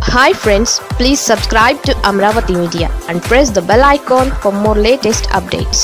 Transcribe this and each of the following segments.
hi friends please subscribe to Amaravati media and press the bell icon for more latest updates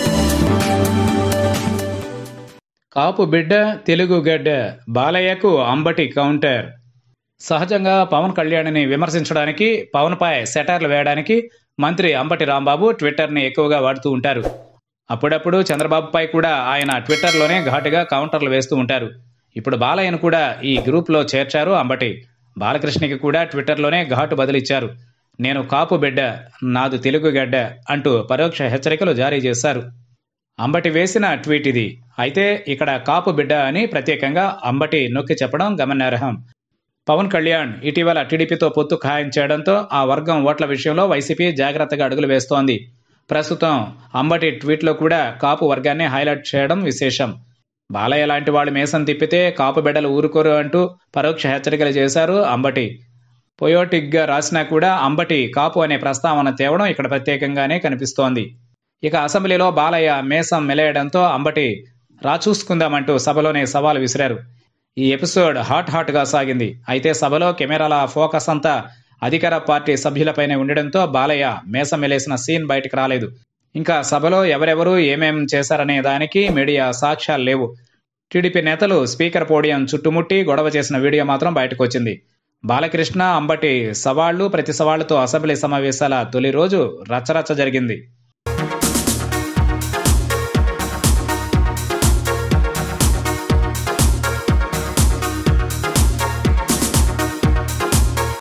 Kapu బిడ్డ తెలుగు గడ్డ బాలయ్యకు Ambati counter సహజంగా పవన్ కళ్యాణ్ని విమర్శించడానికి పవన్పై సెటర్లు వేయడానికి మంత్రి అంబటి రాంబాబు ట్విట్టర్ని ఎక్కువగా వాడుతూ ఉంటారు అప్పుడప్పుడు చంద్రబాబుపై కూడా ఆయన ట్విట్టర్లోనే ఘాటుగా కౌంటర్లు వేస్తూ ఉంటారు ఇప్పుడు బాలయ్యను కూడా ఈ గ్రూప్లో చేర్చారు అంబటి బాలకృష్ణకి కూడా ట్విట్టర్లోనే ఘాటు బదిలిచ్చారు నేను కాపు బిడ్డ నాదు తెలుగు గడ్డ అంటూ పరోక్ష హెచ్చరికలు జారీ చేశారు అంబటి వేసిన ట్వీట్ ఇది అయితే ఇక్కడ కాపు బిడ్డ అని ప్రత్యేకంగా అంబటి నొక్కి చెప్పడం గమనార్హం పవన్ కళ్యాణ్ ఇటీవల టీడీపీతో పొత్తు ఖాయం చేయడంతో ఆ వర్గం ఓట్ల విషయంలో వైసీపీ జాగ్రత్తగా అడుగులు వేస్తోంది ప్రస్తుతం అంబటి ట్వీట్లో కూడా కాపు వర్గాన్ని హైలైట్ చేయడం విశేషం బాలయ్య లాంటి వాళ్ళు మేసం తిప్పితే కాపు బిడ్డలు ఊరుకోరు అంటూ పరోక్ష హెచ్చరికలు చేశారు అంబటి పొయోటిక్గా రాసినా కూడా అంబటి కాపు అనే ప్రస్తావన తేవడం ఇక్కడ ప్రత్యేకంగానే కనిపిస్తోంది ఇక అసెంబ్లీలో బాలయ్య మేసం మెలేయడంతో అంబటి రాచూసుకుందామంటూ సభలోనే సవాల్ విసిరారు ఈ ఎపిసోడ్ హాట్ హాట్ గా సాగింది అయితే సభలో కెమెరాల ఫోకస్ అంతా అధికార పార్టీ సభ్యులపైనే ఉండడంతో బాలయ్య మేసం మెలేసిన సీన్ బయటకు రాలేదు ఇంకా సభలో ఎవరెవరు ఏమేం చేశారనే దానికి మీడియా సాక్ష్యాలు లేవు టీడీపీ నేతలు స్పీకర్ పోడియం చుట్టుముట్టి గొడవ చేసిన వీడియో మాత్రం బయటకు వచ్చింది బాలకృష్ణ అంబటి సవాళ్లు ప్రతి సవాళ్లతో అసెంబ్లీ సమావేశాల తొలి రోజు రచ్చరచ్చ జరిగింది